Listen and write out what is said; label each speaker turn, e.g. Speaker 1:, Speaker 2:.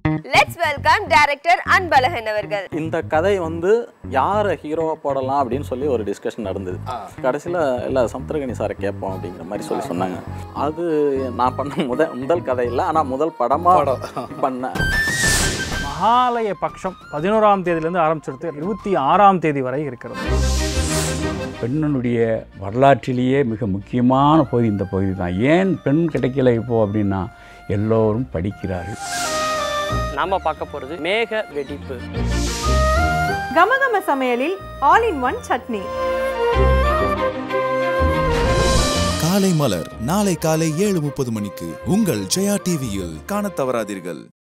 Speaker 1: let's welcome director Anbazhagan அவர்கள்
Speaker 2: இந்த கதை வந்து யாரை ஹீரோவா போடலாம் அப்படின்னு சொல்லி ஒரு டிஸ்கஷன் நடந்தது கடைசியில் எல்லா சமுத்திரகனி சாரை கேட்போம் அப்படிங்கிற மாதிரி சொல்லி சொன்னாங்க அது நான் பண்ண முத முதல் கதை இல்லை ஆனால் முதல் படமாக பண்ணேன்
Speaker 3: மகாலய பட்சம் பதினோராம் தேதியிலேருந்து ஆரம்பிச்சிடுத்து இருபத்தி ஆறாம் தேதி வரை இருக்கிறது
Speaker 4: பெண்ணுடைய வரலாற்றிலேயே மிக முக்கியமான பகுதி இந்த பகுதி தான் ஏன் பெண் கிடைக்கல இப்போ அப்படின்னா எல்லோரும் படிக்கிறார்கள்
Speaker 5: நாம பார்க்க போறது மேக வெடிப்பு
Speaker 6: கமகம சமையலில் ஆல் இன் ஒன் சட்னி
Speaker 7: காலை மலர் நாளை காலை ஏழு முப்பது மணிக்கு உங்கள் ஜெயா டிவியில் காணத் தவறாதீர்கள்